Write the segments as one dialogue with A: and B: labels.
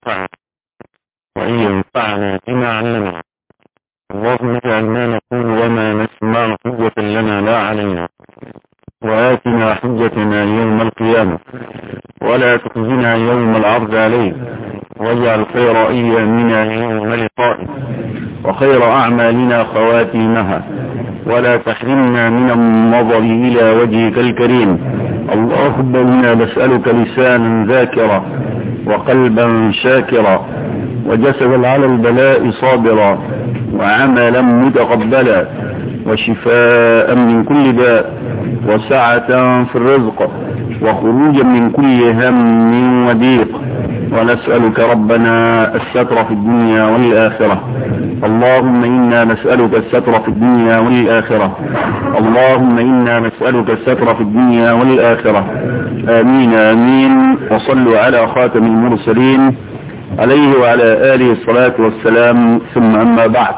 A: وأن ينفعنا بما علمنا اللهم اجعل ما نقول وما نسمع حجة لنا لا علينا وآتنا حجتنا يوم القيامة ولا تخزنا يوم العرض عليك واجعل خير أيامنا يوم لقائك وخير أعمالنا خواتيمها ولا تحرمنا من النظر إلى وجهك الكريم اللهم إنا نسألك لسانا ذاكرا وقلبا شاكرا وجسدا على البلاء صابرا وعملا متقبلا وشفاء من كل داء وسعة في الرزق وخروجا من كل هم وضيق ونسألك ربنا الستر في الدنيا والآخرة اللهم إنا نسألك الستر في الدنيا والآخرة اللهم إنا نسألك الستر في الدنيا والآخرة آمين آمين وصلوا على خاتم المرسلين عليه وعلى آله الصلاة والسلام ثم أما بعد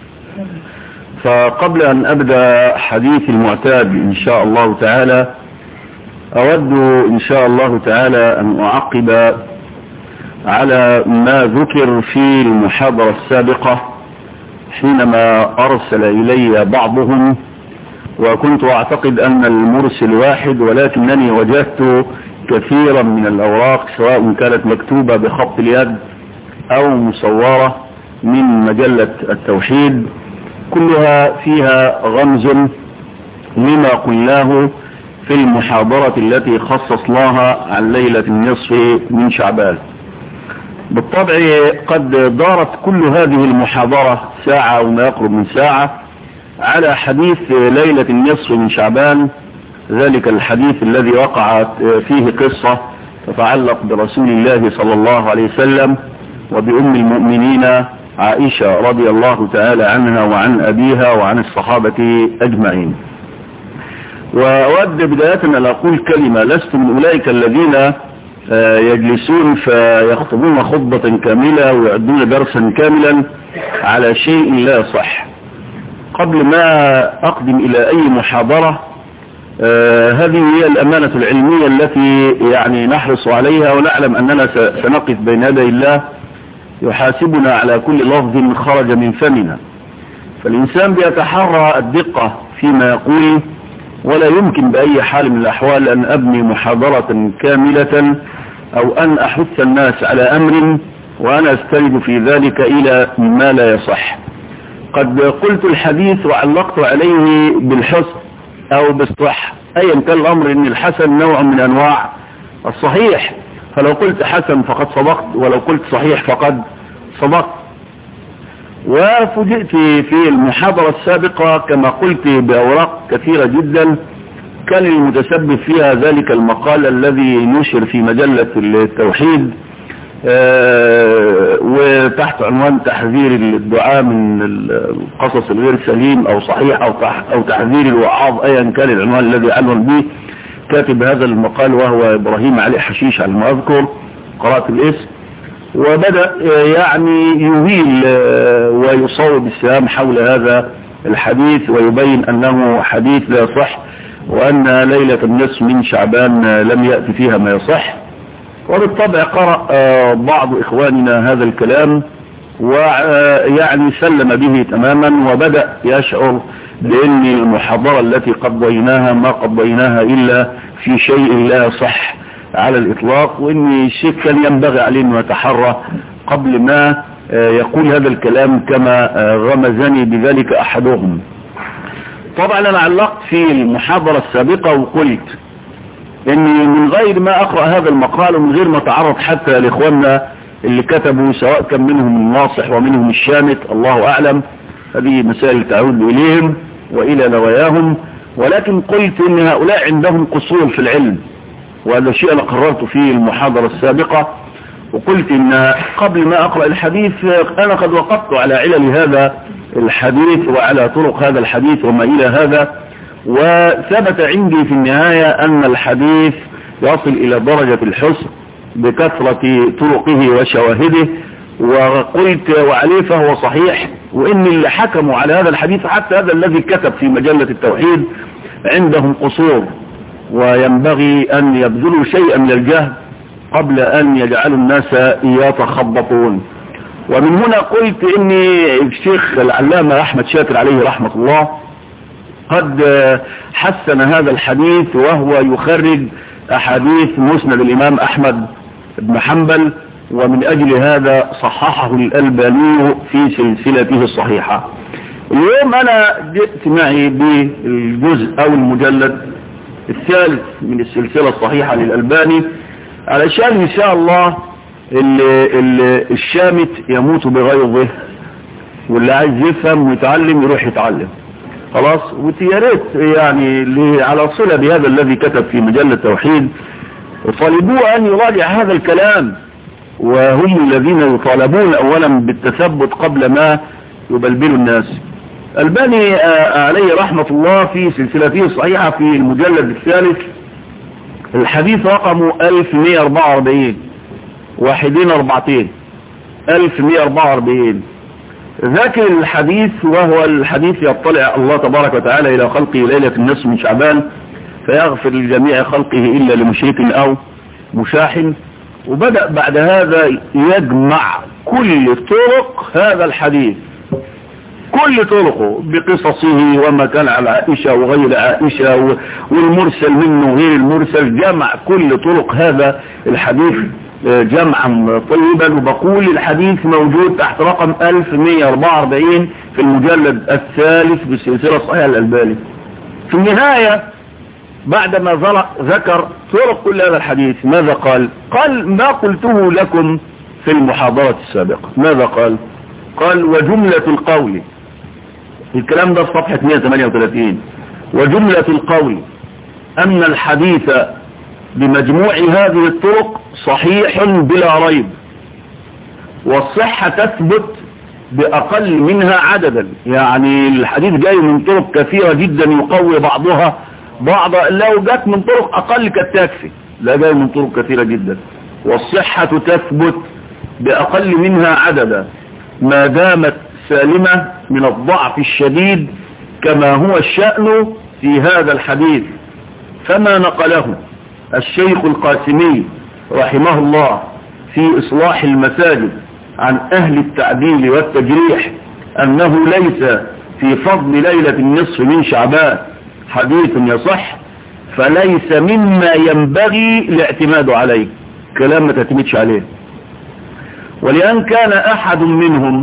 A: فقبل أن أبدأ حديث المعتاد إن شاء الله تعالى أود إن شاء الله تعالى أن أعقب على ما ذكر في المحاضرة السابقة حينما أرسل إلي بعضهم وكنت أعتقد أن المرسل واحد ولكنني وجدت كثيرا من الأوراق سواء كانت مكتوبة بخط اليد أو مصورة من مجلة التوحيد كلها فيها غمز لما قلناه في المحاضرة التي خصصناها عن ليلة النصف من شعبان بالطبع قد دارت كل هذه المحاضرة ساعة وما يقرب من ساعة على حديث ليلة النصف من شعبان ذلك الحديث الذي وقعت فيه قصة تتعلق برسول الله صلى الله عليه وسلم وبأم المؤمنين عائشة رضي الله تعالى عنها وعن أبيها وعن الصحابة أجمعين وأود بداية أن أقول كلمة لست من أولئك الذين يجلسون فيخطبون خطبة كاملة ويعدون درسا كاملا على شيء لا صح قبل ما أقدم إلى أي محاضرة هذه هي الأمانة العلمية التي يعني نحرص عليها ونعلم أننا سنقف بين يدي الله يحاسبنا على كل لفظ خرج من فمنا فالإنسان بيتحرى الدقة فيما يقول ولا يمكن بأي حال من الأحوال أن أبني محاضرة كاملة أو أن أحث الناس على أمر وأنا أستند في ذلك إلى ما لا يصح قد قلت الحديث وعلقت عليه بالحسن أو بالصح أيا كان الأمر أن الحسن نوع من أنواع الصحيح فلو قلت حسن فقد صدقت ولو قلت صحيح فقد صدقت وفجئت في المحاضرة السابقة كما قلت بأوراق كثيرة جدا كان المتسبب فيها ذلك المقال الذي نشر في مجلة التوحيد وتحت عنوان تحذير الدعاء من القصص الغير سليم او صحيح او او تحذير الوعاظ ايا كان العنوان الذي عنون به كاتب هذا المقال وهو ابراهيم علي حشيش على ما اذكر قرأت الاسم وبدأ يعني يهيل ويصوب السهام حول هذا الحديث ويبين انه حديث لا يصح وان ليلة النصف من شعبان لم يأتي فيها ما يصح وبالطبع قرأ بعض إخواننا هذا الكلام ويعني سلم به تماما وبدأ يشعر بأن المحاضرة التي قضيناها ما قضيناها إلا في شيء لا صح على الإطلاق وأن الشيء كان ينبغي عليه أنه يتحرى قبل ما يقول هذا الكلام كما غمزني بذلك أحدهم طبعا أنا علقت في المحاضرة السابقة وقلت اني من غير ما اقرأ هذا المقال ومن غير ما اتعرض حتى لاخواننا اللي كتبوا سواء كان منهم الناصح ومنهم الشامت الله اعلم هذه مسائل تعود اليهم والى نواياهم ولكن قلت ان هؤلاء عندهم قصور في العلم وهذا الشيء انا قررت فيه المحاضرة السابقة وقلت ان قبل ما اقرأ الحديث انا قد وقفت على علل هذا الحديث وعلى طرق هذا الحديث وما الى هذا وثبت عندي في النهاية أن الحديث يصل إلى درجة الحسن بكثرة طرقه وشواهده وقلت وعليه فهو صحيح وإن اللي حكموا على هذا الحديث حتى هذا الذي كتب في مجلة التوحيد عندهم قصور وينبغي أن يبذلوا شيئا من الجهد قبل أن يجعلوا الناس يتخبطون ومن هنا قلت إن الشيخ العلامة أحمد شاكر عليه رحمة الله قد حسن هذا الحديث وهو يخرج أحاديث مسند الإمام أحمد بن حنبل ومن أجل هذا صححه الألباني في سلسلته الصحيحة اليوم أنا جئت معي بالجزء أو المجلد الثالث من السلسلة الصحيحة للألباني علشان إن شاء الله اللي اللي الشامت يموت بغيظه واللي عايز يفهم ويتعلم يروح يتعلم خلاص ويا ريت يعني اللي على صلة بهذا الذي كتب في مجلة التوحيد وطالبوه أن يراجع هذا الكلام وهم الذين يطالبون أولا بالتثبت قبل ما يبلبلوا الناس الباني عليه رحمة الله في سلسلته الصحيحة في المجلد الثالث الحديث رقمه 1144 واحدين اربعتين 1144 ذاكر الحديث وهو الحديث يطلع الله تبارك وتعالى إلى خلقه ليلة النصف من شعبان فيغفر لجميع خلقه إلا لمشرك أو مشاحن وبدأ بعد هذا يجمع كل طرق هذا الحديث كل طرقه بقصصه وما كان على عائشة وغير عائشة والمرسل منه غير المرسل جمع كل طرق هذا الحديث جمعا طيبا وبقول الحديث موجود تحت رقم 1144 في المجلد الثالث بالسلسلة الصحيحة الألباني في النهاية بعدما ذكر طرق كل هذا الحديث ماذا قال قال ما قلته لكم في المحاضرة السابقة ماذا قال قال وجملة القول الكلام ده في صفحة 138 وجملة القول أن الحديث بمجموع هذه الطرق صحيح بلا ريب والصحة تثبت بأقل منها عددا يعني الحديث جاي من طرق كثيرة جدا يقوي بعضها بعض لو جت من طرق أقل كانت تكفي لا جاي من طرق كثيرة جدا والصحة تثبت بأقل منها عددا ما دامت سالمة من الضعف الشديد كما هو الشأن في هذا الحديث فما نقله الشيخ القاسمي رحمه الله في إصلاح المساجد عن أهل التعديل والتجريح أنه ليس في فضل ليلة النصف من شعبان حديث يصح فليس مما ينبغي الاعتماد عليه كلام ما تعتمدش عليه ولأن كان أحد منهم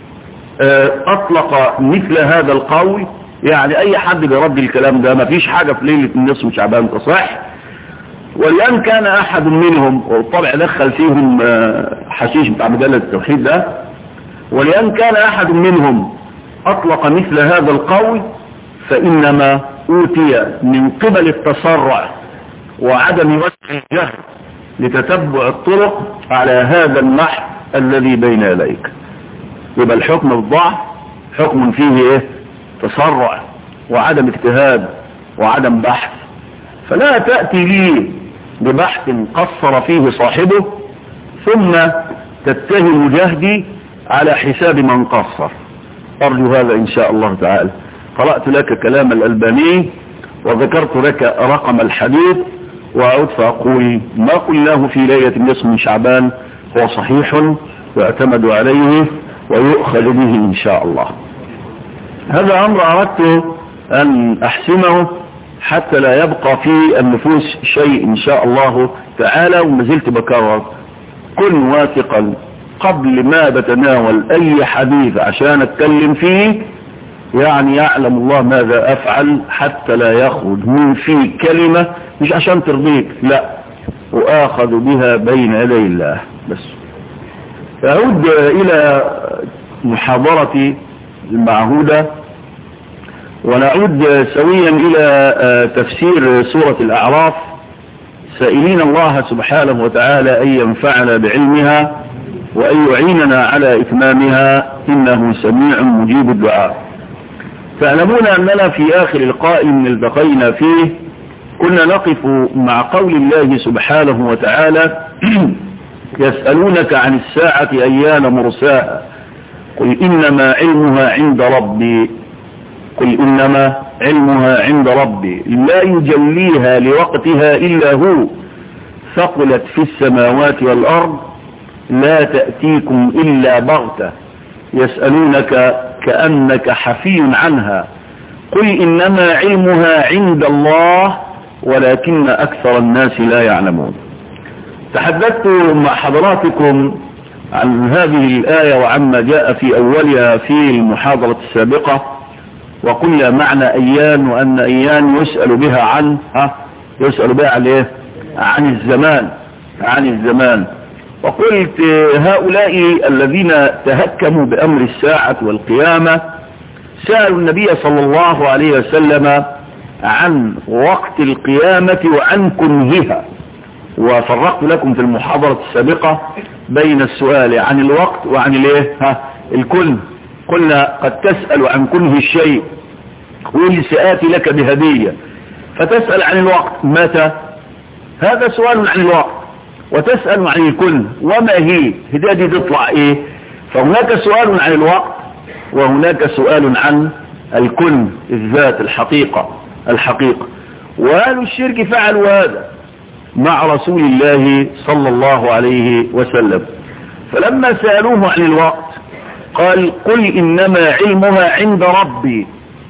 A: أطلق مثل هذا القول يعني أي حد بيرد الكلام ده ما فيش حاجة في ليلة النصف من شعبان تصح ولأن كان أحد منهم والطبع دخل فيهم حشيش بتاع مجلة التوحيد ده ولأن كان أحد منهم أطلق مثل هذا القول فإنما أوتي من قبل التسرع وعدم وسع الجهل لتتبع الطرق على هذا النحو الذي بين يديك يبقى الحكم بالضعف حكم فيه ايه تسرع وعدم اجتهاد وعدم بحث فلا تأتي لي ببحث قصر فيه صاحبه ثم تتهم جهدي على حساب من قصر أرجو هذا إن شاء الله تعالى قرأت لك كلام الألباني وذكرت لك رقم الحديث وأعود فأقول ما قلناه في ليلة النصف من شعبان هو صحيح ويعتمد عليه ويؤخذ به إن شاء الله هذا أمر أردت أن أحسمه حتى لا يبقى في النفوس شيء إن شاء الله تعالى وما زلت بكرر كن واثقا قبل ما بتناول أي حديث عشان أتكلم فيه يعني يعلم الله ماذا أفعل حتى لا يخرج من في كلمة مش عشان ترضيك لا وآخذ بها بين يدي الله بس أعود إلى محاضرتي المعهودة ونعود سويا إلى تفسير سورة الأعراف سائلين الله سبحانه وتعالى أن ينفعنا بعلمها وأن يعيننا على إتمامها إنه سميع مجيب الدعاء تعلمون أننا في آخر لقاء التقينا فيه كنا نقف مع قول الله سبحانه وتعالى يسألونك عن الساعة أيان مرساها قل إنما علمها عند ربي قل إنما علمها عند ربي لا يجليها لوقتها إلا هو ثقلت في السماوات والأرض لا تأتيكم إلا بغتة يسألونك كأنك حفي عنها قل إنما علمها عند الله ولكن أكثر الناس لا يعلمون تحدثت مع حضراتكم عن هذه الآية وعما جاء في أولها في المحاضرة السابقة وقلنا معنى أيان وأن أيان يسأل بها عن ها يسأل بها عن إيه عن الزمان عن الزمان وقلت هؤلاء الذين تهكموا بأمر الساعة والقيامة سألوا النبي صلى الله عليه وسلم عن وقت القيامة وعن كنهها وفرقت لكم في المحاضرة السابقة بين السؤال عن الوقت وعن الايه ها الكل قلنا قد تسأل عن كنه الشيء قول سآتي لك بهدية فتسأل عن الوقت متى هذا سؤال عن الوقت وتسأل عن الكل وما هي هداية دي تطلع ايه فهناك سؤال عن الوقت وهناك سؤال عن الكل الذات الحقيقة الحقيقة وأهل الشرك فعلوا هذا مع رسول الله صلى الله عليه وسلم فلما سألوه عن الوقت قال قل إنما علمها عند ربي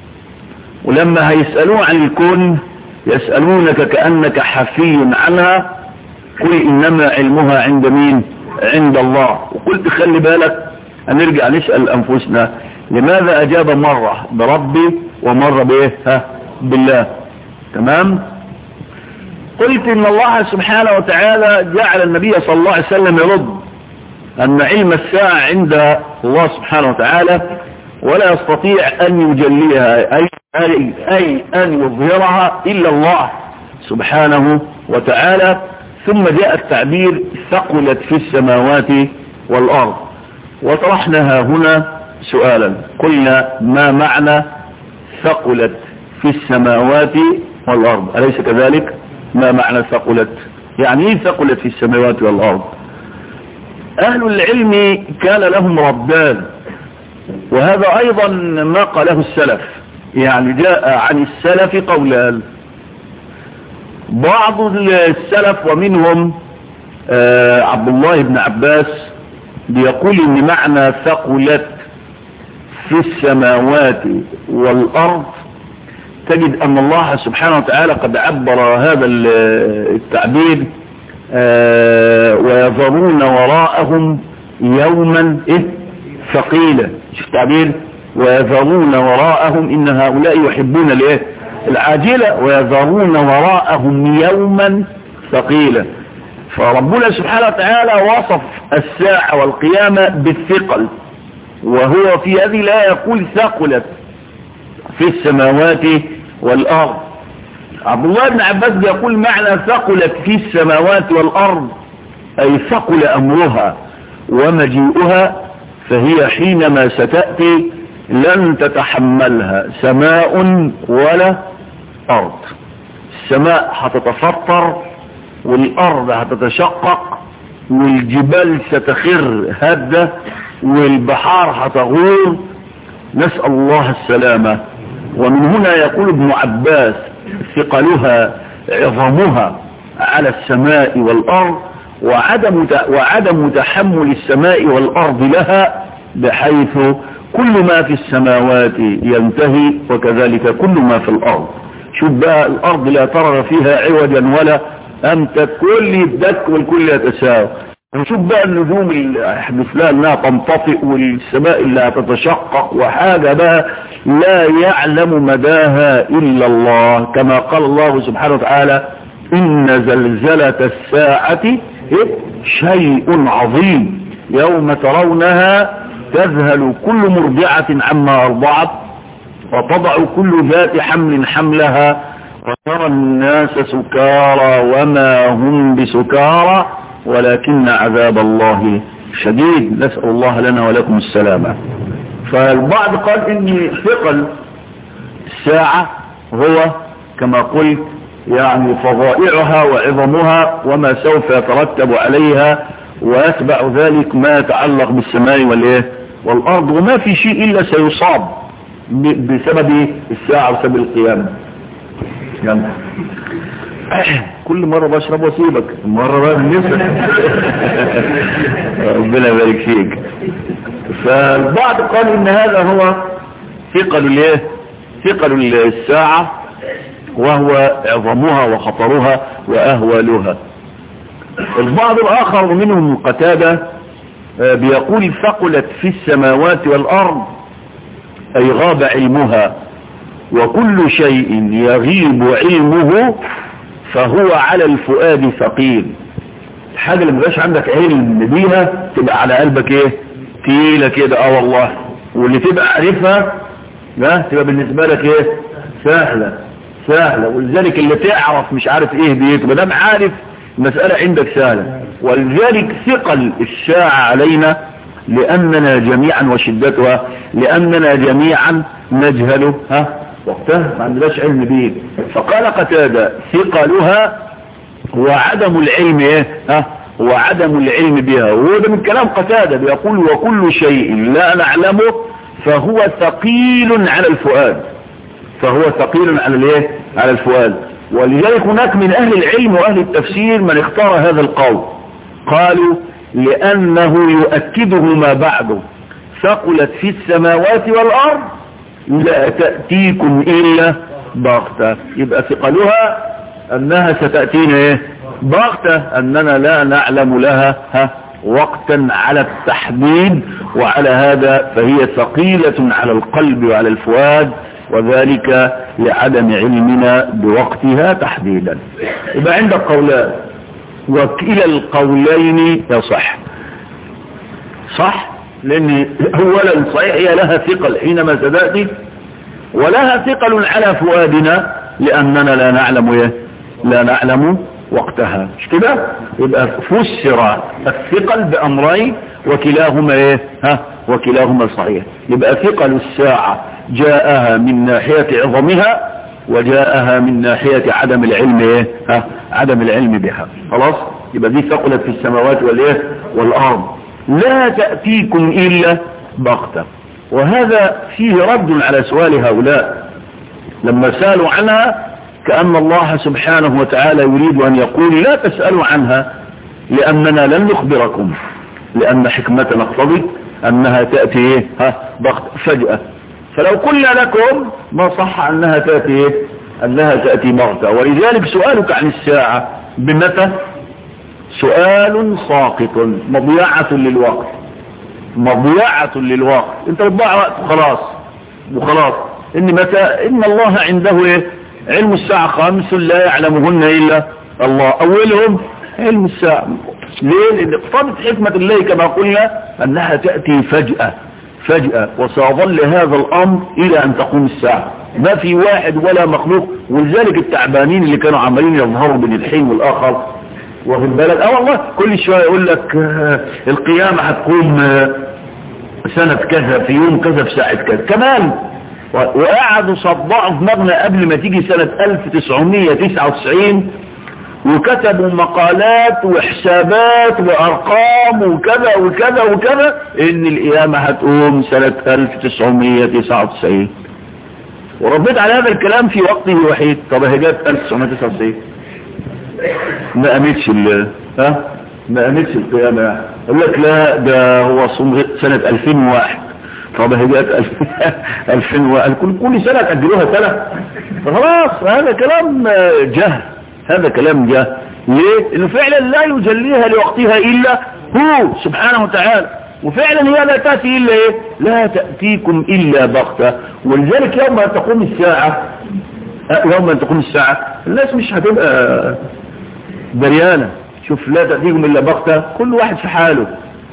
A: ولما هيسألوه عن الكون يسألونك كأنك حفي عنها قل إنما علمها عند مين عند الله وقلت خلي بالك هنرجع نسأل أنفسنا لماذا أجاب مرة بربي ومرة بإيه ها بالله تمام قلت إن الله سبحانه وتعالى جعل النبي صلى الله عليه وسلم يرد أن علم الساعة عند الله سبحانه وتعالى ولا يستطيع أن يجليها أي, أي, أي أن يظهرها إلا الله سبحانه وتعالى ثم جاء التعبير ثقلت في السماوات والأرض وطرحناها هنا سؤالا قلنا ما معنى ثقلت في السماوات والأرض أليس كذلك ما معنى ثقلت يعني ايه ثقلت في السماوات والأرض أهل العلم كان لهم ربان وهذا أيضا ما قاله السلف يعني جاء عن السلف قولان بعض السلف ومنهم آه عبد الله بن عباس بيقول ان معنى ثقلت في السماوات والأرض تجد أن الله سبحانه وتعالى قد عبر هذا التعبير آه ويظرون وراءهم يوما إيه ثقيلا شوف التعبير ويذرون وراءهم إن هؤلاء يحبون الايه العاجلة ويذرون وراءهم يوما ثقيلا فربنا سبحانه وتعالى وصف الساعة والقيامة بالثقل وهو في هذه الآية يقول ثقلت في السماوات والأرض عبد الله بن عباس يقول معنى ثقلت في السماوات والأرض أي ثقل أمرها ومجيئها فهي حينما ستأتي لن تتحملها سماء ولا أرض السماء هتتفطر والأرض هتتشقق والجبال ستخر هدة والبحار هتغور نسأل الله السلامة ومن هنا يقول ابن عباس ثقلها عظمها على السماء والأرض وعدم وعدم تحمل السماء والأرض لها بحيث كل ما في السماوات ينتهي وكذلك كل ما في الأرض شوف بقى الأرض لا ترى فيها عوجا ولا أمتد كل يدك والكل يتساوى نشوف بقى النجوم اللي يحدث لها انها تنطفئ والسماء اللي هتتشقق وحاجة بقى لا يعلم مداها الا الله كما قال الله سبحانه وتعالى ان زلزلة الساعة شيء عظيم يوم ترونها تذهل كل مرضعة عما ارضعت وتضع كل ذات حمل حملها وترى الناس سكارى وما هم بسكارى ولكن عذاب الله شديد نسأل الله لنا ولكم السلامة فالبعض قال ان ثقل الساعة هو كما قلت يعني فضائعها وعظمها وما سوف يترتب عليها ويتبع ذلك ما يتعلق بالسماء والايه والارض وما في شيء الا سيصاب بسبب الساعة وسبب القيامة يعني كل مرة بشرب واسيبك مرة بقى بالنسبة ربنا يبارك فيك فالبعض قال ان هذا هو ثقل الايه ثقل الساعة وهو عظمها وخطرها واهوالها البعض الاخر منهم قتادة بيقول ثقلت في السماوات والارض اي غاب علمها وكل شيء يغيب علمه فهو على الفؤاد ثقيل الحاجة اللي مبقاش عندك علم بيها تبقى على قلبك ايه تقيلة كده اه والله واللي تبقى عارفها ده تبقى بالنسبة لك ايه سهلة سهلة ولذلك اللي تعرف مش عارف ايه بيته مدام عارف المسألة عندك سهلة ولذلك ثقل الساعة علينا لأننا جميعا وشدتها لأننا جميعا نجهل ها وقتها ما عندناش علم بيه فقال قتادة ثقلها وعدم العلم ايه ها وعدم العلم بها وهذا من كلام قتادة بيقول وكل شيء لا نعلمه فهو ثقيل على الفؤاد فهو ثقيل على الايه على الفؤاد ولذلك هناك من اهل العلم واهل التفسير من اختار هذا القول قالوا لانه يؤكده ما بعده ثقلت في السماوات والارض لا تأتيكم إلا بغتة يبقى ثقلها أنها ستأتينا إيه بغتة أننا لا نعلم لها ها وقتا على التحديد وعلى هذا فهي ثقيلة على القلب وعلى الفؤاد وذلك لعدم علمنا بوقتها تحديدا يبقى عندك قولان وكلا القولين يصح صح لان اولا صحيح هي لها ثقل حينما ستأتي ولها ثقل على فؤادنا لاننا لا نعلم ايه لا نعلم وقتها مش كده يبقى فسر الثقل بامرين وكلاهما ايه ها وكلاهما صحيح يبقى ثقل الساعة جاءها من ناحية عظمها وجاءها من ناحية عدم العلم ايه ها عدم العلم بها خلاص يبقى دي ثقلت في السماوات والايه والارض لا تأتيكم إلا بغتة وهذا فيه رد على سؤال هؤلاء لما سألوا عنها كأن الله سبحانه وتعالى يريد أن يقول لا تسألوا عنها لأننا لن نخبركم لأن حكمتنا اقتضت أنها تأتي إيه؟ ها بغتة فجأة فلو قلنا لكم ما صح أنها تأتي إيه؟ أنها تأتي بغتة ولذلك سؤالك عن الساعة بمتى سؤال ساقط مضيعة للوقت مضيعة للوقت انت بتضيع وقت خلاص وخلاص ان متى ان الله عنده ايه علم الساعة خمس لا يعلمهن الا الله اولهم علم الساعة ليه لان اقتضت حكمة الله كما قلنا انها تأتي فجأة فجأة وسيظل هذا الامر الى ان تقوم الساعة ما في واحد ولا مخلوق ولذلك التعبانين اللي كانوا عمالين يظهروا بين الحين والاخر واخد بالك اه والله كل شوية يقول لك آه القيامة هتقوم آه سنة كذا في يوم كذا في ساعة كذا كمان وقعدوا صدعوا في مبنى قبل ما تيجي سنة 1999 وكتبوا مقالات وحسابات وارقام وكذا وكذا وكذا ان القيامة هتقوم سنة 1999 وربيت على هذا الكلام في وقته الوحيد طب هي جت 1999 ما قامتش ال ها ما قامتش القيامة يقول لك لا ده هو صوم سنة 2001 طب هي جت 2001 كل كل سنة تأجلوها سنة فخلاص هذا كلام جهل هذا كلام جهل ليه؟ انه فعلا لا يجليها لوقتها الا هو سبحانه وتعالى وفعلا هي لا تأتي الا ايه لا تأتيكم الا بغتة ولذلك يوم أن تقوم الساعة يوم أن تقوم الساعة الناس مش هتبقى دريانة شوف لا تأتيكم إلا بغتة كل واحد في حاله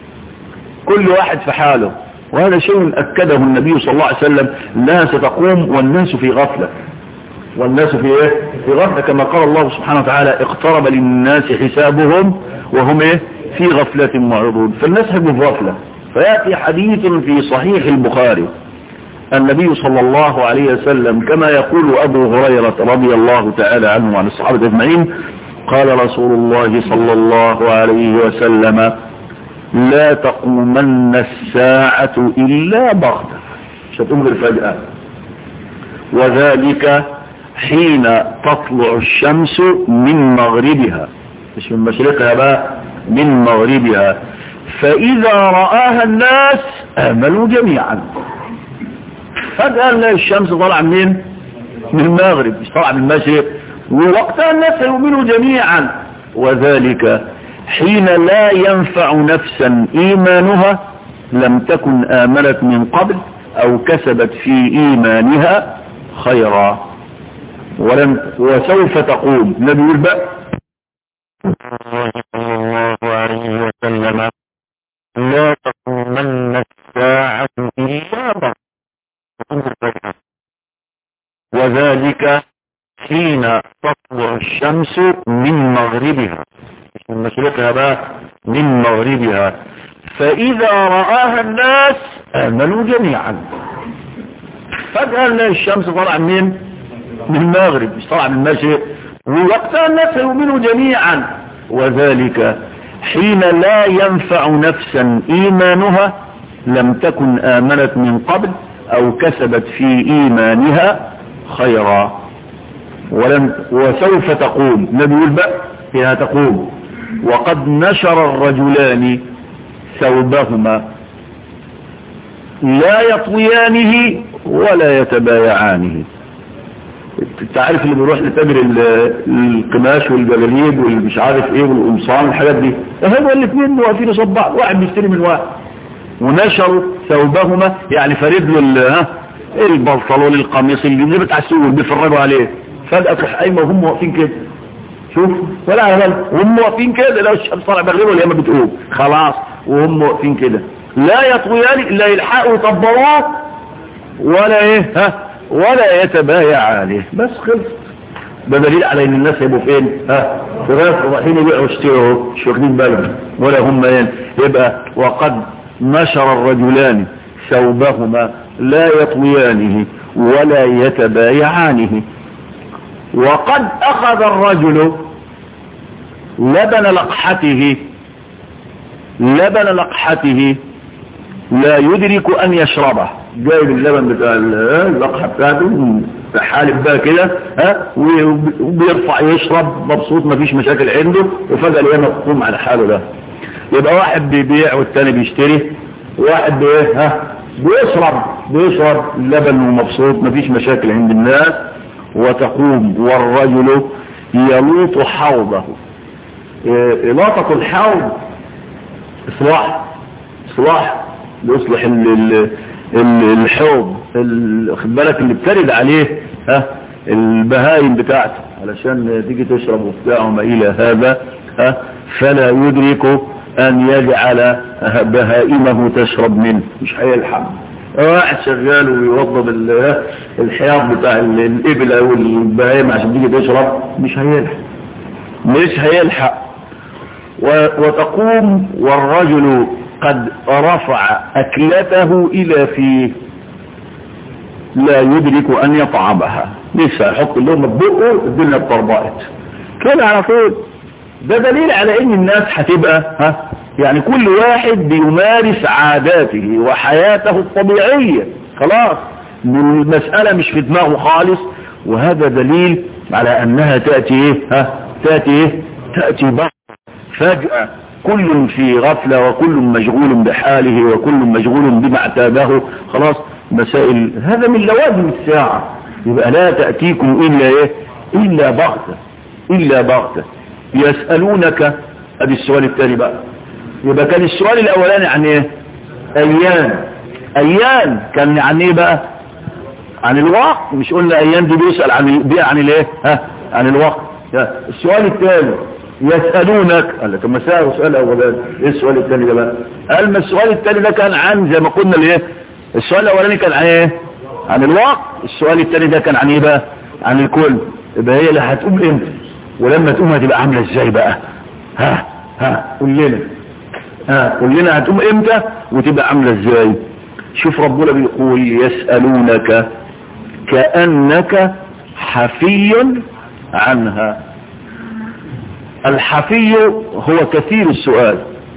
A: كل واحد في حاله وهذا شيء أكده النبي صلى الله عليه وسلم أنها ستقوم والناس في غفلة والناس في ايه في غفلة كما قال الله سبحانه وتعالى اقترب للناس حسابهم وهم ايه في غفلة معرضون فالناس هيبقوا في غفلة فيأتي حديث في صحيح البخاري النبي صلى الله عليه وسلم كما يقول أبو هريرة رضي الله تعالى عنه وعن الصحابة أجمعين قال رسول الله صلى الله عليه وسلم لا تقومن الساعة إلا بغتة مش هتقوم غير فجأة وذلك حين تطلع الشمس من مغربها مش من مشرقها بقى من مغربها فإذا رآها الناس آمنوا جميعا فجأة نلاقي الشمس طالعة منين من المغرب مش طالعة من المشرق ووقتها الناس يؤمنوا جميعا وذلك حين لا ينفع نفسا إيمانها لم تكن آمنت من قبل أو كسبت في إيمانها خيرا ولم وسوف تقول النبي يقول بقى
B: صلى الله عليه وسلم لا تقومن الساعة إلا بعد
A: وذلك حين تطلع الشمس من مغربها مش من مشرقها بقى من مغربها فإذا رآها الناس آمنوا جميعا فجأة نلاقي الشمس طالعة منين من المغرب مش طالعة من المشرق ووقتها الناس يؤمنوا جميعا وذلك حين لا ينفع نفسا إيمانها لم تكن آمنت من قبل أو كسبت في إيمانها خيرا ولم وسوف تقول النبي يقول بقى فيها تقول وقد نشر الرجلان ثوبهما لا يطويانه ولا يتبايعانه انت عارف اللي بيروح لتاجر القماش والجلاليب والمش عارف ايه والقمصان والحاجات دي هو الاثنين واقفين قصاد بعض واحد بيشتري من واحد ونشروا ثوبهما يعني فرد له ها البنطلون القميص اللي بتاع السوق بيفرجوا عليه فجأة تروح قايمه وهم واقفين كده شوف ولا على بالك وهم واقفين كده لو الشمس طالع بغير ولا ما بتقوم خلاص وهم واقفين كده لا يطويان لا يلحقوا يطبروه ولا ايه ها ولا يتبايعان بس خلص ده دليل على ان الناس يبقوا فين ها في غير رايحين يبيعوا ويشتروا مش واخدين بالهم ولا هم ايه يبقى وقد نشر الرجلان ثوبهما لا يطويانه ولا يتبايعانه وقد اخذ الرجل لبن لقحته لبن لقحته لا يدرك ان يشربه جايب اللبن بتاع اللقحة بتاعته حالب بقى كده ها وبيرفع يشرب مبسوط مفيش مشاكل عنده وفجأة الاقيه مقوم على حاله ده يبقى واحد بيبيع والتاني بيشتري واحد بايه ها بيشرب بيشرب اللبن ومبسوط مفيش مشاكل عند الناس وتقوم والرجل يلوط حوضه إلاطة الحوض إصلاح إصلاح بيصلح ال ال الحوض خد بالك اللي بترد عليه ها البهايم بتاعته علشان تيجي تشرب وبتاع وما إلى هذا ها فلا يدرك أن يجعل بهائمه تشرب منه مش هيلحق واحد شغال ويوضب الحياض بتاع الإبل أو البهائم عشان تيجي تشرب مش هيلحق مش هيلحق وتقوم والرجل قد رفع أكلته إلى فيه لا يدرك أن يطعمها لسه يحط اللقمة ببقه الدنيا اتطربقت كده على طول ده دليل على ان الناس هتبقى ها يعني كل واحد بيمارس عاداته وحياته الطبيعية خلاص المسألة مش في دماغه خالص وهذا دليل على انها تأتي ايه ها تأتي ايه تأتي بقى فجأة كل في غفلة وكل مشغول بحاله وكل مشغول بما اعتاده خلاص مسائل هذا من لوازم الساعة يبقى لا تأتيكم إلا إيه إلا بغتة إلا بغتة يسألونك ادي السؤال الثاني بقى يبقى كان السؤال الأولاني عن إيه أيام أيام كان عن إيه بقى عن الوقت مش قلنا أيام دي بيسأل عن دي عن الإيه ها عن الوقت السؤال الثاني يسألونك قال لك ما سألوا سؤال أولاني ايه السؤال الثاني ده بقى قال ما السؤال الثاني ده كان عن زي ما قلنا الايه السؤال الاولاني كان عن ايه عن الوقت السؤال الثاني ده كان عن ايه بقى عن الكل يبقى هي اللي هتقوم امتى ولما تقوم هتبقى عامله ازاي بقى ها ها قول لنا ها قول لنا هتقوم امتى وتبقى عامله ازاي شوف ربنا بيقول يسألونك كأنك حفي عنها الحفي هو كثير السؤال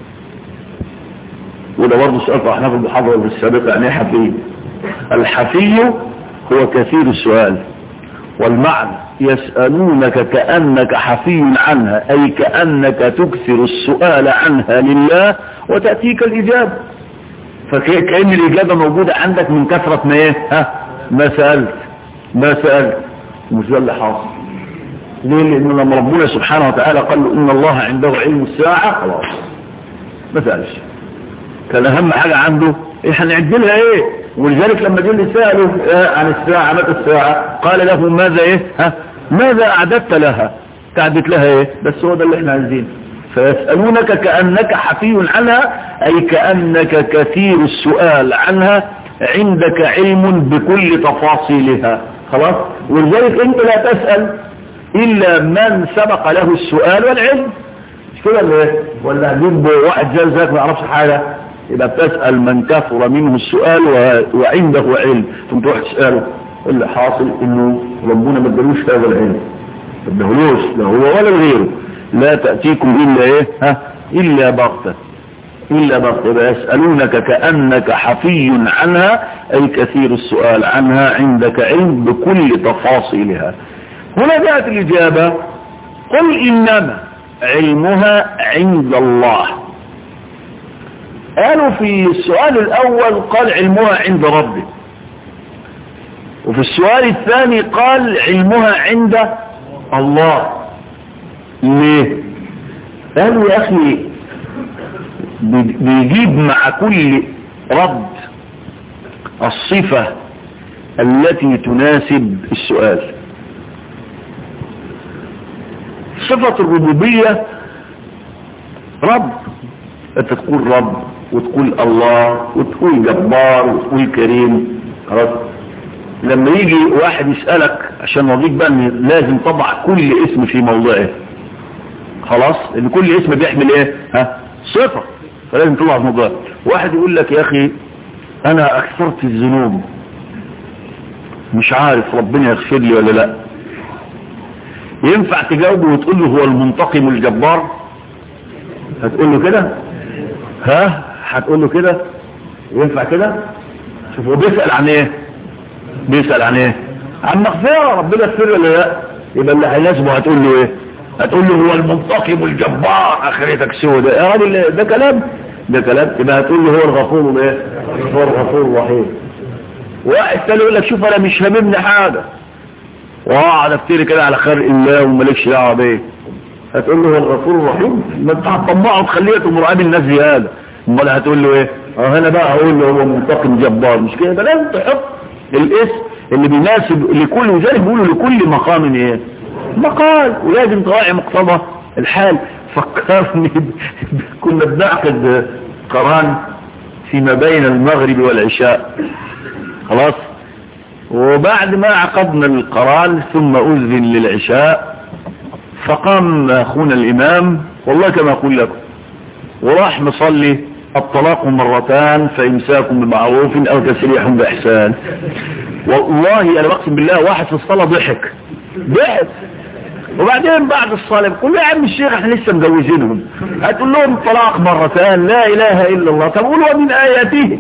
A: وده برضه سؤال طرحناه في المحاضرة السابقة يعني حفي الحفي هو كثير السؤال والمعنى يسألونك كأنك حفي عنها أي كأنك تكثر السؤال عنها لله وتأتيك الإجابة فكأن الإجابة موجودة عندك من كثرة ما إيه ها ما سألت ما سألت مش ده اللي حاصل ليه لأن لما ربنا سبحانه وتعالى قال له إن الله عنده علم الساعة خلاص ما سألش كان أهم حاجة عنده إيه هنعدلها إيه ولذلك لما جه اللي سأله عن الساعة متى الساعة قال له ماذا إيه ها ماذا أعددت لها تعدت لها إيه بس هو ده اللي احنا عايزينه فيسألونك كأنك حفي عنها أي كأنك كثير السؤال عنها عندك علم بكل تفاصيلها خلاص ولذلك انت لا تسأل إلا من سبق له السؤال والعلم مش كده ولا ايه ولا هجيب واحد زي زيك ما يعرفش حاجة يبقى بتسأل من كثر منه السؤال وعنده علم ثم تروح تسأله اللي حاصل انه ربنا ما ادالوش هذا العلم ما ادالوش لا هو ولا غيره لا تأتيكم إلا إيه ها إلا بغتة إلا بغتة يسألونك كأنك حفي عنها أي كثير السؤال عنها عندك علم بكل تفاصيلها هنا جاءت الإجابة قل إنما علمها عند الله قالوا في السؤال الأول قال علمها عند ربي وفي السؤال الثاني قال علمها عند الله ليه قالوا يا اخي بيجيب مع كل رد الصفة التي تناسب السؤال صفة الربوبية رب انت تقول رب وتقول الله وتقول جبار وتقول كريم خلاص لما يجي واحد يسألك عشان نوريك بقى ان لازم طبع كل اسم في موضعه خلاص ان كل اسم بيحمل ايه ها صفة فلازم تطلع في موضوع واحد يقول لك يا اخي انا اكثرت الذنوب مش عارف ربنا يغفر لي ولا لا ينفع تجاوبه وتقول له هو المنتقم الجبار هتقول له كده ها هتقول له كده ينفع كده شوف هو بيسأل عن ايه بيسأل عن ايه عن مغفرة ربنا يغفر ولا لا يبقى اللي هيناسبه هتقول له ايه هتقول له هو المنتقم الجبار اخرتك سودة يا راجل ده كلام ده كلام يبقى هتقول له هو الغفور الايه هو الغفور الرحيم واحد تاني يقول لك شوف انا مش هاممني حاجه واقعد افتري كده على خلق الله ومالكش دعوه بيه هتقول له هو الغفور الرحيم ما انت هتطمعه وتخليه تقوم مراقب الناس زياده امال هتقول له ايه اه انا بقى هقول له هو منتقم جبار مش كده لازم تحط الاسم اللي بيناسب لكل وذلك بيقولوا لكل مقام ايه مقال ولازم تراعي مقتضى الحال فكرني كنا بنعقد قران فيما بين المغرب والعشاء خلاص وبعد ما عقدنا القران ثم أذن للعشاء فقام أخونا الإمام والله كما أقول لكم وراح مصلي الطلاق مرتان فإمساك بمعروف أو تسريح بإحسان والله أنا بقسم بالله واحد في الصلاة ضحك ضحك وبعدين بعد الصلاة بقول له يا عم الشيخ احنا لسه مجوزينهم هتقول لهم طلاق مرتان لا اله الا الله طب قولوا من اياته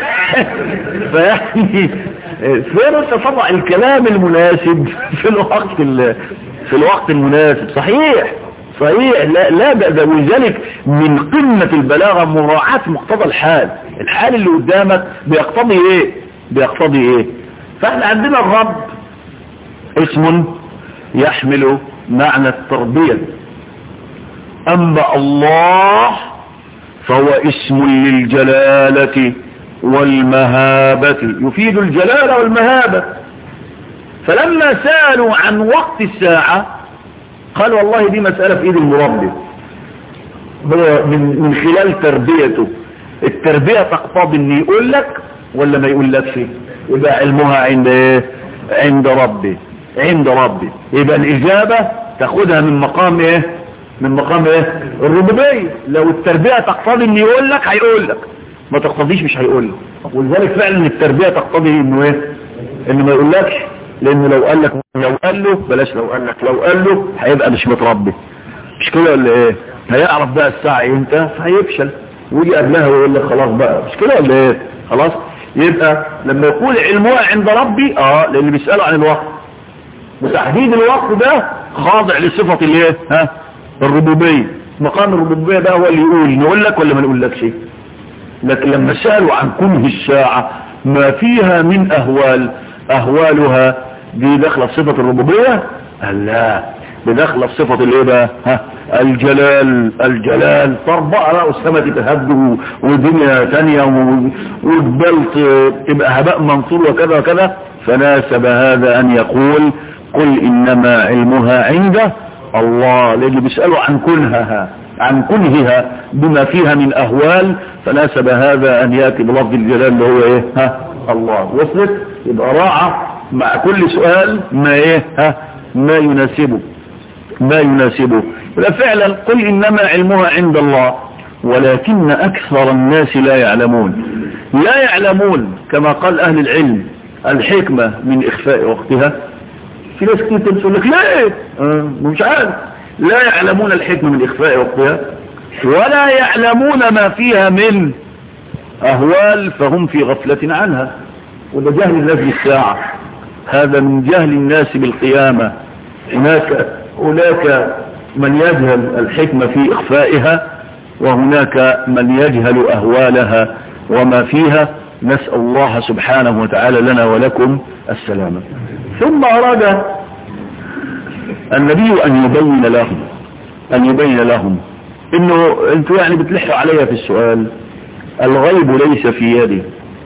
A: فيعني فين انت طبع الكلام المناسب في الوقت في الوقت المناسب صحيح صحيح لا لا ده ولذلك من قمة البلاغة مراعاة مقتضى الحال الحال اللي قدامك بيقتضي ايه بيقتضي ايه فاحنا عندنا الرب اسم يحمل معنى التربية أما الله فهو اسم للجلالة والمهابة يفيد الجلالة والمهابة فلما سألوا عن وقت الساعة قال والله دي مسألة في ايد المربي من, من خلال تربيته التربية تقتضي ان يقول لك ولا ما يقول لكش يبقى علمها عند ايه عند ربي عند ربي يبقى الإجابة تاخدها من مقام ايه من مقام ايه الربوبية لو التربية تقتضي ان يقول لك هيقول لك ما تقتضيش مش هيقول لك ولذلك فعلا التربية تقتضي انه ايه انه ما يقولكش لانه لو قال لك لو قال له بلاش لو قال لك لو قال له هيبقى مش متربي مش كده ولا ايه هيعرف بقى الساعة امتى فهيفشل ويجي قبلها ويقول لك خلاص بقى مش كده ولا ايه خلاص يبقى لما يقول علمها عند ربي اه لان بيسأله عن الوقت وتحديد الوقت ده خاضع لصفة الايه ها الربوبية مقام الربوبية ده هو اللي يقول نقول لك ولا ما نقول لك شيء لكن لما سألوا عن كنه الساعة ما فيها من أهوال أهوالها دي داخله في صفة الربوبية قال لا دي داخله في صفة الايه بقى ها الجلال الجلال طربقة بقى والسماء تتهد والدنيا تانية والجبال تبقى هباء منصور وكذا وكذا فناسب هذا ان يقول قل انما علمها عنده الله لان بيسألوا عن كنهها عن كنهها بما فيها من اهوال فناسب هذا ان ياتي بلفظ الجلال اللي هو ايه ها الله وصلت يبقى راعى مع كل سؤال ما ايه ها ما يناسبه ما يناسبه فعلا قل انما علمها عند الله ولكن اكثر الناس لا يعلمون لا يعلمون كما قال اهل العلم الحكمة من اخفاء وقتها في ناس كتير تقول لك ليه آه مش عارف لا يعلمون الحكمة من اخفاء وقتها ولا يعلمون ما فيها من اهوال فهم في غفلة عنها وده جهل الناس بالساعة هذا من جهل الناس بالقيامة هناك هناك من يجهل الحكمة في إخفائها وهناك من يجهل أهوالها وما فيها نسأل الله سبحانه وتعالى لنا ولكم السلامة ثم أراد النبي أن يبين لهم أن يبين لهم إنه أنتوا يعني بتلحوا عليها في السؤال الغيب ليس في يدي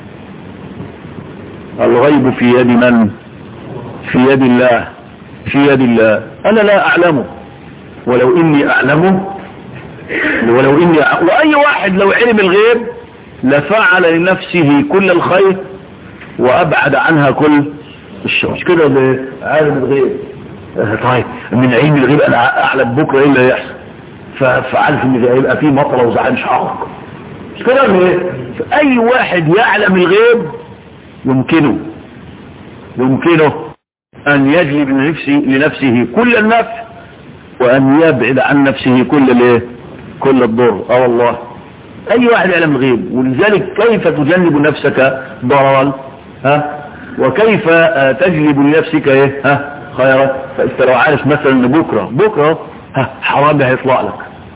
A: الغيب في يد من في يد الله في يد الله أنا لا أعلمه ولو إني أعلمه ولو إني أعلمه وأي واحد لو علم الغيب لفعل لنفسه كل الخير وأبعد عنها كل الشر مش كده عالم الغيب طيب من علم الغيب أنا أعلم بكرة إيه اللي هيحصل فعارف إن هيبقى فيه مطر وزعان مش حقق مش كده أي واحد يعلم الغيب يمكنه يمكنه أن يجلب لنفسه, لنفسه كل النفع وأن يبعد عن نفسه كل الايه كل الضر اه والله أي واحد يعلم الغيب ولذلك كيف تجنب نفسك ضررا ها وكيف تجلب لنفسك ايه ها خيرا فانت لو عارف مثلا ان بكرة بكرة ها حرام هيطلع لك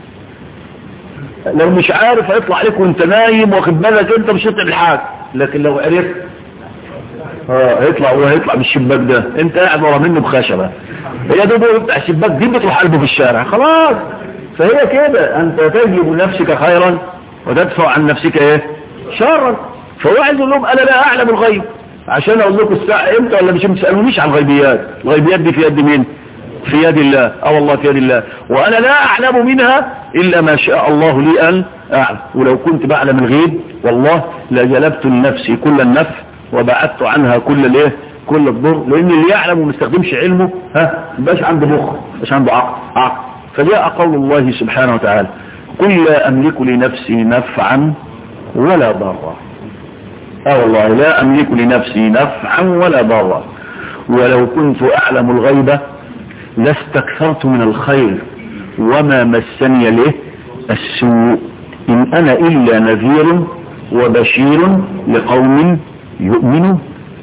A: لو مش عارف هيطلع عليك وانت نايم واخد بالك انت مش هتعمل حاجه لكن لو عرفت اه هيطلع ولا هيطلع من الشباك ده انت قاعد ورا منه بخشبه هي ده ده بتاع الشباك دي بتروح قلبه في الشارع خلاص فهي كده انت تجلب نفسك خيرا وتدفع عن نفسك ايه شرا فهو عايز يقول لهم انا لا اعلم الغيب عشان اقول لكم الساعه امتى ولا مش تسالونيش عن الغيبيات الغيبيات دي في يد مين في يد الله اه والله في يد الله وانا لا اعلم منها الا ما شاء الله لي ان اعلم ولو كنت بعلم الغيب والله لجلبت لنفسي كل النفع وبعدت عنها كل الايه كل الضر لان اللي يعلم وما يستخدمش علمه ها مبقاش عنده مخ مش عنده عقل عقل فجاء قول الله سبحانه وتعالى قل لا املك لنفسي نفعا ولا ضرا اه والله لا املك لنفسي نفعا ولا ضرا ولو كنت اعلم الغيب لاستكثرت من الخير وما مسني له السوء ان انا الا نذير وبشير لقوم يؤمنوا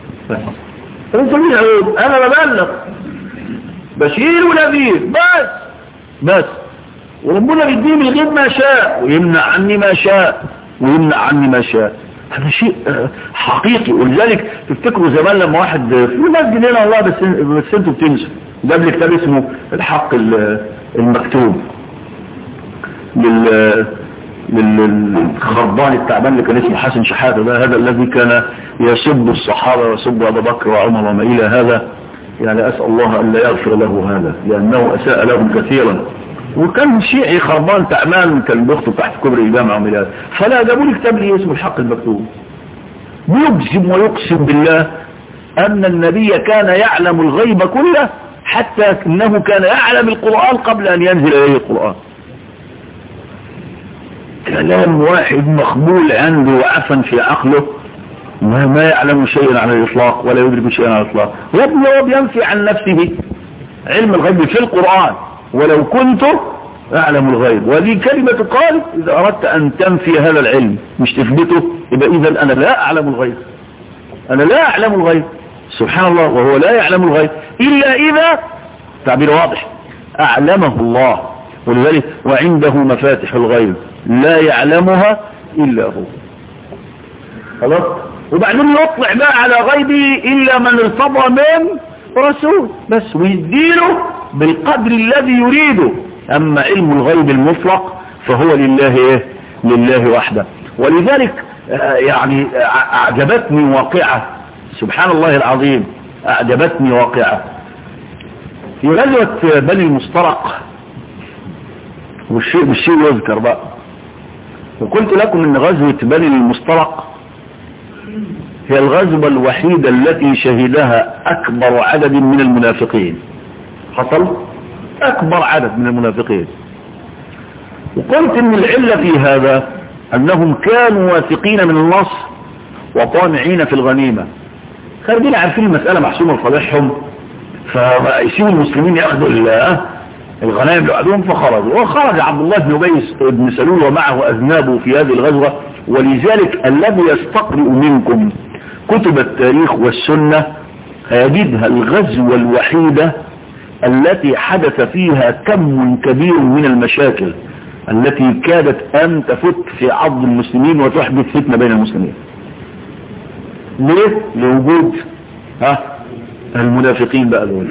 A: انا ببلغ بشير ونذير بس بس وربنا بيديني من غير ما شاء ويمنع عني ما شاء ويمنع عني ما شاء هذا شيء حقيقي ولذلك تفتكروا زمان لما واحد في مسجد هنا والله بس بس انتوا بتنسوا ده قبل كتاب اسمه الحق المكتوب لل للخربان التعبان اللي كان اسمه حسن شحاتة ده هذا الذي كان يسب الصحابة ويسب أبا بكر وعمر وما إلى هذا يعني أسأل الله أن لا يغفر له هذا لأنه أساء لهم كثيرا وكان شيعي خربان تعبان كان بيخطب تحت كبر الجامعة وميلاد فلا جابوا لي كتاب لي اسمه الحق المكتوب يجزم ويقسم بالله أن النبي كان يعلم الغيب كله حتى أنه كان يعلم القرآن قبل أن ينزل إليه القرآن كلام واحد مخبول عنده وعفن في عقله ما, ما يعلم شيئا عن الإطلاق ولا يدرك شيئا عن الإطلاق وابن هو بينفي عن نفسه علم الغيب في القرآن ولو كنت أعلم الغيب وهذه كلمة قال إذا أردت أن تنفي هذا العلم مش تثبته يبقى إذا أنا لا أعلم الغيب أنا لا أعلم الغيب سبحان الله وهو لا يعلم الغيب إلا إذا تعبير واضح أعلمه الله ولذلك وعنده مفاتح الغيب لا يعلمها إلا هو خلاص وبعدين يطلع بقى على غيبه إلا من ارتضى من رسول بس ويديله بالقدر الذي يريده أما علم الغيب المطلق فهو لله إيه؟ لله وحده ولذلك يعني أعجبتني واقعة سبحان الله العظيم أعجبتني واقعة في غزوة بني المسترق والشيء بالشيء يذكر بقى وقلت لكم ان غزوة بني المسترق هي الغزوة الوحيدة التي شهدها اكبر عدد من المنافقين حصل اكبر عدد من المنافقين وقلت ان العلة في هذا انهم كانوا واثقين من النصر وطامعين في الغنيمة خارجين عارفين المسألة محسومة لصالحهم فيسيبوا المسلمين ياخذوا الغنائم لوحدهم فخرجوا وخرج عبد الله بن ابي بن سلول ومعه اذنابه في هذه الغزوة ولذلك الذي يستقرئ منكم كتب التاريخ والسنة هيجدها الغزوة الوحيدة التي حدث فيها كم كبير من المشاكل التي كادت ان تفت في عض المسلمين وتحدث فتنة بين المسلمين ليه لوجود ها المنافقين بقى دول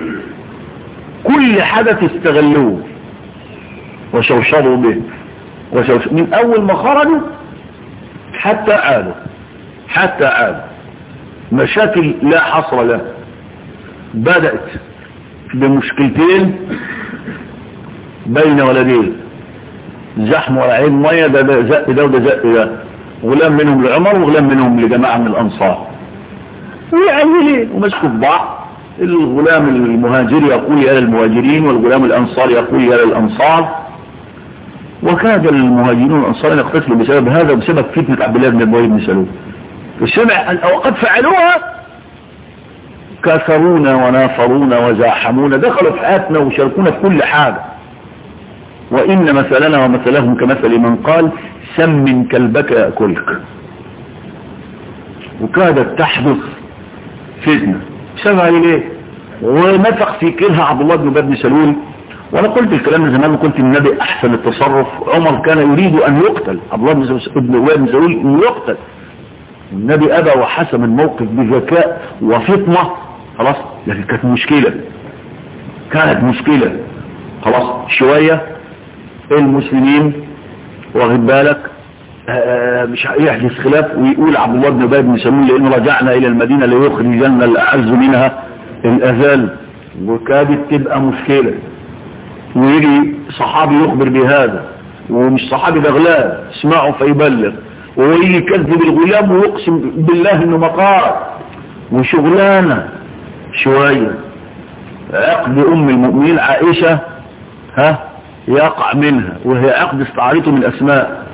A: كل حدث استغلوه وشوشروا به وشوش... من اول ما خرجوا حتى عادوا حتى عادوا مشاكل لا حصر لها بدأت بمشكلتين بين ولدين زحم ولا عين مية ده زق ده وده زق ده غلام منهم لعمر وغلام منهم لجماعة من الأنصار ويعيلين ومسكوا في بعض الغلام المهاجر يقول يا للمهاجرين والغلام الأنصار يقول يا للأنصار وكاد المهاجرون والأنصار يقتتلوا بسبب هذا وبسبب فتنة عبد الله بن ابي بن سلول وسمع وقد فعلوها كسرونا ونافرونا وزاحمونا دخلوا في حياتنا وشاركونا في كل حاجة وإن مثلنا ومثلهم كمثل من قال سمن كلبك يأكلك وكادت تحدث فتنة سمع ليه ونفق في كلها عبد الله بن بن سلول وانا قلت الكلام ده زمان وقلت النبي احسن التصرف عمر كان يريد ان يقتل عبد الله بن بن سلول ان يقتل النبي ابى وحسم الموقف بذكاء وفطنة خلاص لكن كانت مشكلة كانت مشكلة خلاص شوية المسلمين واخد بالك مش يحدث خلاف ويقول عبد الله بن ابي بن سلول لانه رجعنا الى المدينه ليخرجن الاعز منها الاذل وكادت تبقى مشكله ويجي صحابي يخبر بهذا ومش صحابي ده غلاب اسمعه فيبلغ ويجي يكذب الغلام ويقسم بالله انه مقال وشغلانه شويه عقد ام المؤمنين عائشه ها يقع منها وهي عقد استعارته من الاسماء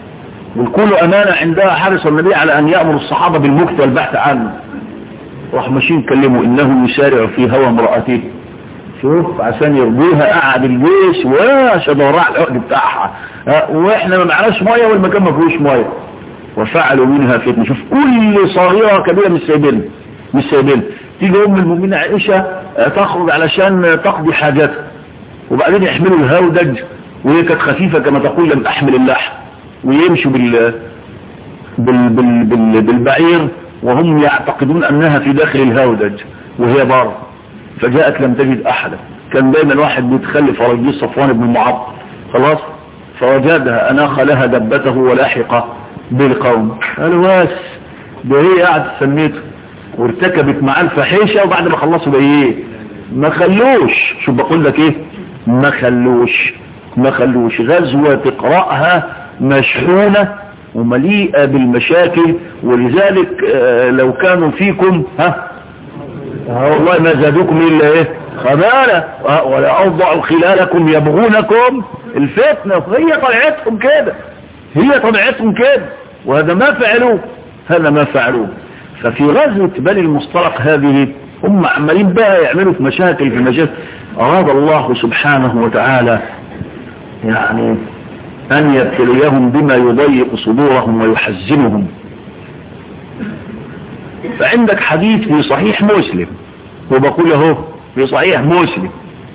A: والكل امانة عندها حرص النبي على ان يأمر الصحابة بالمكت والبحث عنه راح ماشيين كلموا انه يسارع في هوى امرأته شوف عشان يرضيها قعد الجيش وعشان وراء العقد بتاعها واحنا ما معناش ميه والمكان ما فيهوش ميه وفعلوا منها فتنه شوف كل صغيره كبيره مش سايبين مش سايبين تيجي ام المؤمنين عائشه تخرج علشان تقضي حاجاتها وبعدين يحملوا الهودج وهي كانت خفيفه كما تقول لم احمل اللحم ويمشوا بال... بال... بال... بال... بالبعير وهم يعتقدون انها في داخل الهودج وهي بره فجاءت لم تجد احدا كان دايما واحد بيتخلف رجل صفوان بن معطل خلاص فوجدها اناخ لها دبته ولاحق بالقوم قالوا واس ده هي قاعد سميته وارتكبت معاه الفحيشه وبعد ما خلصوا بقى ايه ما خلوش شو بقول لك ايه ما خلوش ما خلوش غزوه تقراها مشحونة ومليئة بالمشاكل ولذلك لو كانوا فيكم ها والله ما زادوكم إلا إيه خبالة ولا أوضعوا خلالكم يبغونكم الفتنة هي طبيعتهم كده هي طبيعتهم كده وهذا ما فعلوه هذا ما فعلوه ففي غزوة بني المصطلق هذه هم عمالين بقى يعملوا في مشاكل في مشاكل أراد الله سبحانه وتعالى يعني أن يبتليهم بما يضيق صدورهم ويحزنهم فعندك حديث في صحيح مسلم وبقول اهو في صحيح مسلم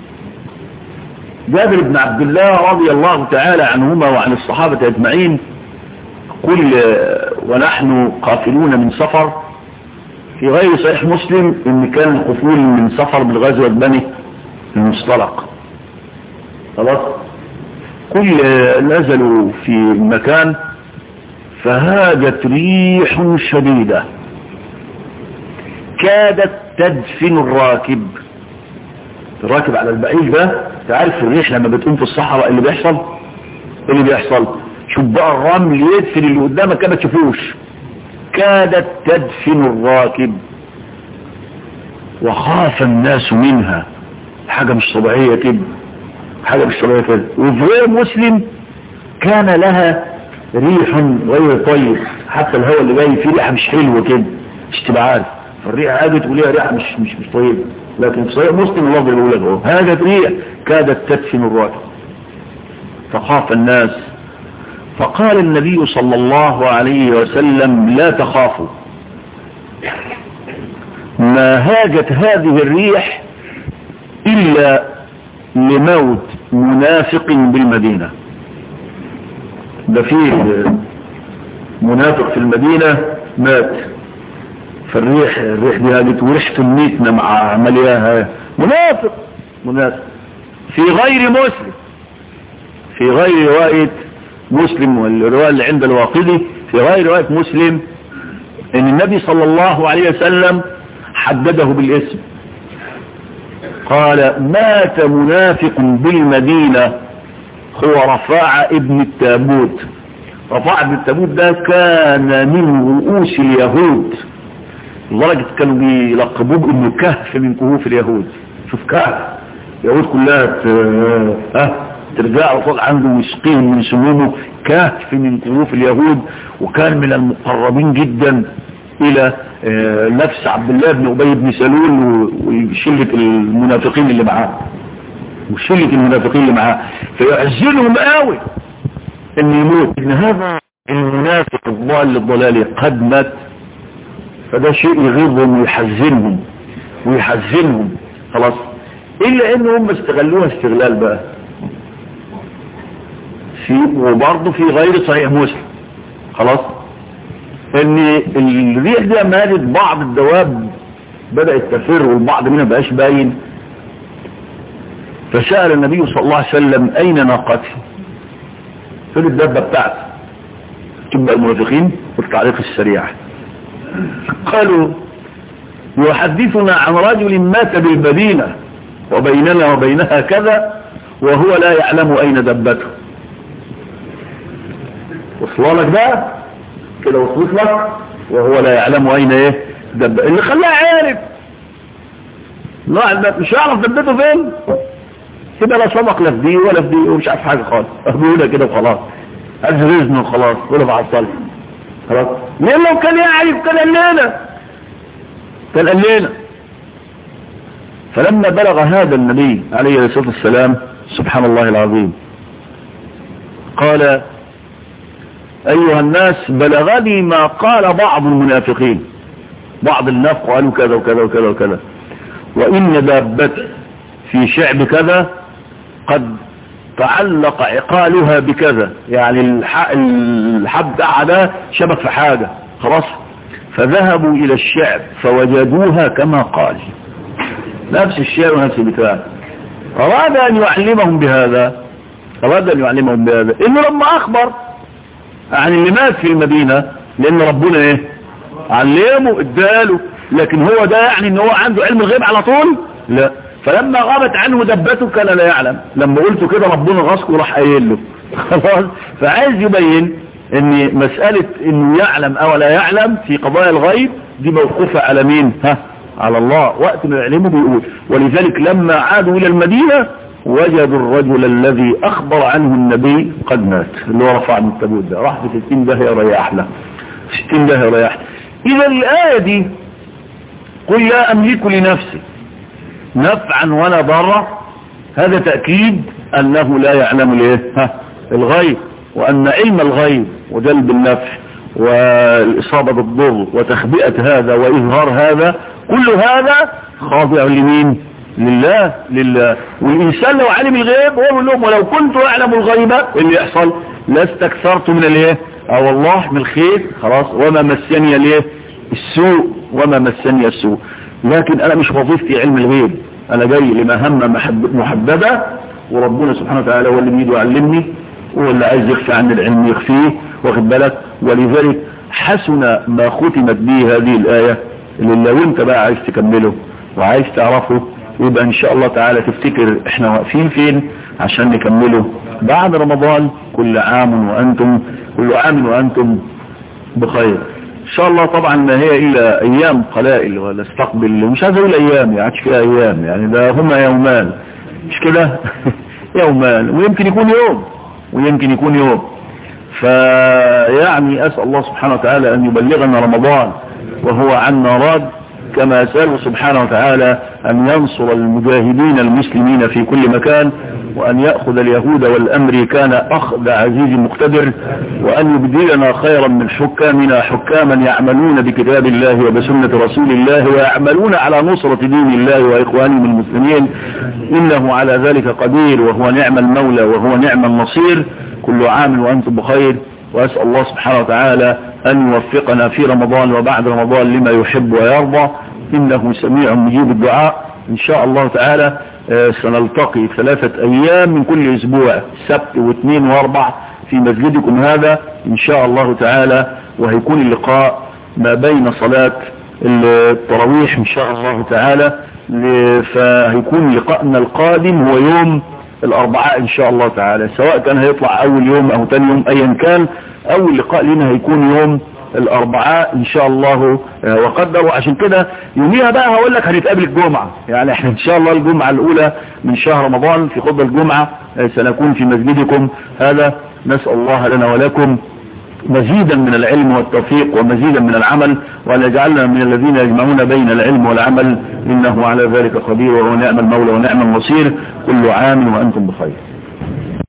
A: جابر بن عبد الله رضي الله تعالى عنهما وعن الصحابة اجمعين قل ونحن قافلون من سفر في غير صحيح مسلم ان كان القفول من سفر بالغزوة بني المصطلق خلاص كل نزلوا في مكان فهاجت ريح شديدة كادت تدفن الراكب الراكب على البعير ده تعرف الريح لما بتقوم في الصحراء اللي بيحصل اللي بيحصل شوف بقى الرمل يدفن اللي قدامك ما تشوفوش كادت تدفن الراكب وخاف الناس منها حاجة مش طبيعية كده حاجة مش طبيعية كده وفي غير مسلم كان لها ريح غير طيب حتى الهواء اللي جاي فيه ريحة مش حلوة كده مش تبقى عارف فالريحة هاجت وليها ريحة مش مش مش طيبة لكن في صحيح مسلم الله بيقول لك اهو هاجت ريح كادت تدفن الراكب فخاف الناس فقال النبي صلى الله عليه وسلم لا تخافوا ما هاجت هذه الريح إلا لموت منافق بالمدينة ده فيه منافق في المدينة مات فالريح الريح دي هاجت وريحة الميتنا مع عملياها منافق منافق في غير مسلم في غير رواية مسلم والرواية اللي عند الواقدي في غير رواية مسلم ان النبي صلى الله عليه وسلم حدده بالاسم قال مات منافق بالمدينة هو رفاع ابن التابوت رفاع ابن التابوت ده كان من رؤوس اليهود لدرجة كانوا بيلقبوه بانه كهف من كهوف اليهود شوف كهف اليهود كلها اه ترجع وفوق عنده ويسقيهم من سمومه كهف من كهوف اليهود وكان من المقربين جدا الى اه نفس عبد الله بن ابي بن سلول وشلة المنافقين اللي معاه وشلة المنافقين اللي معاه فيعزلهم قوي ان يموت ان هذا المنافق الضال الضلالي قد مات فده شيء يغيظهم ويحزنهم ويحزنهم خلاص الا ان هم استغلوها استغلال بقى في وبرضه في غير صحيح مسلم خلاص ان الريح دي مالت بعض الدواب بدأت تفر والبعض منها بقاش باين فسأل النبي صلى الله عليه وسلم اين ناقتي فين الدابة بتاعتي تبقى المنافقين والتعليق السريع قالوا يحدثنا عن رجل مات بالمدينة وبيننا وبينها كذا وهو لا يعلم اين دبته وصل لك بقى كده وصلت لك وهو لا يعلم اين ايه دب اللي خلاه عارف لا مش يعرف دبته فين كده لا سبق لا في دي ولا في دي ومش عارف حاجه خالص بيقولها كده وخلاص اجهزنا وخلاص ولا بعد صلاه خلاص لان لو كان يعرف كان قال لنا كان قال لنا فلما بلغ هذا النبي عليه الصلاه والسلام سبحان الله العظيم قال ايها الناس بلغني ما قال بعض المنافقين بعض النافق قالوا كذا وكذا وكذا وكذا وان دابتي في شعب كذا قد تعلق عقالها بكذا يعني الحب ده شبك في حاجة خلاص فذهبوا الى الشعب فوجدوها كما قال نفس الشيء ونفس البتاع اراد ان يعلمهم بهذا اراد ان يعلمهم بهذا انه لما اخبر عن اللي مات في المدينة لان ربنا ايه علمه اداله لكن هو ده يعني ان هو عنده علم الغيب على طول لا فلما غابت عنه دبته كان لا يعلم لما قلت كده ربنا غصك وراح قايل له خلاص فعايز يبين ان مسألة انه يعلم او لا يعلم في قضايا الغيب دي موقوفة على مين ها على الله وقت ما يعلمه بيقول ولذلك لما عادوا الى المدينة وجدوا الرجل الذي اخبر عنه النبي قد مات اللي هو رفع من التابوت ده راح في 60 ده يريح له 60 ده يريح اذا الايه دي قل لا املك لنفسي نفعا ولا ضرا هذا تأكيد انه لا يعلم الايه ها الغيب وان علم الغيب وجلب النفع والإصابة بالضر وتخبئة هذا وإظهار هذا كل هذا خاضع لمين لله لله والإنسان لو علم الغيب هو يقول لهم ولو كنت أعلم الغيب اللي يحصل لاستكثرت من الايه اه والله من الخير خلاص وما مسني الايه السوء وما مسني السوء لكن انا مش وظيفتي علم الغيب انا جاي لمهمة محب محددة وربنا سبحانه وتعالى هو اللي بيده يعلمني هو اللي عايز يخفي عن العلم يخفيه واخد بالك ولذلك حسن ما ختمت به هذه الآية اللي لو انت بقى عايز تكمله وعايز تعرفه يبقى ان شاء الله تعالى تفتكر احنا واقفين فين عشان نكمله بعد رمضان كل عام وانتم كل عام وانتم بخير ان شاء الله طبعا ما هي الا ايام قلائل ولا استقبل مش عايز اقول ايام يعني فيها ايام يعني ده هما يومان مش كده يومان ويمكن يكون يوم ويمكن يكون يوم فيعني اسال الله سبحانه وتعالى ان يبلغنا رمضان وهو عنا راد كما أسأله سبحانه وتعالى أن ينصر المجاهدين المسلمين في كل مكان وأن يأخذ اليهود والأمريكان أخذ عزيز مقتدر وأن يبدلنا خيرا من حكامنا حكاما يعملون بكتاب الله وبسنة رسول الله ويعملون على نصرة دين الله وإخوانهم المسلمين إنه على ذلك قدير وهو نعم المولى وهو نعم النصير كل عام وأنتم بخير وأسأل الله سبحانه وتعالى أن يوفقنا في رمضان وبعد رمضان لما يحب ويرضى إنه سميع مجيب الدعاء إن شاء الله تعالى سنلتقي ثلاثة أيام من كل أسبوع سبت واثنين واربع في مسجدكم هذا إن شاء الله تعالى وهيكون اللقاء ما بين صلاة التراويح إن شاء الله تعالى فهيكون لقاءنا القادم هو يوم الأربعاء إن شاء الله تعالى سواء كان هيطلع أول يوم أو ثاني يوم أيا كان أول لقاء لنا هيكون يوم الأربعاء إن شاء الله وقدروا عشان كده يوميها بقى هقول لك هنتقابل الجمعة يعني احنا إن شاء الله الجمعة الأولى من شهر رمضان في خطبة الجمعة سنكون في مسجدكم هذا نسأل الله لنا ولكم مزيدا من العلم والتوفيق ومزيدا من العمل وأن يجعلنا من الذين يجمعون بين العلم والعمل إنه على ذلك قدير وهو نعم المولى ونعم النصير كل عام وأنتم بخير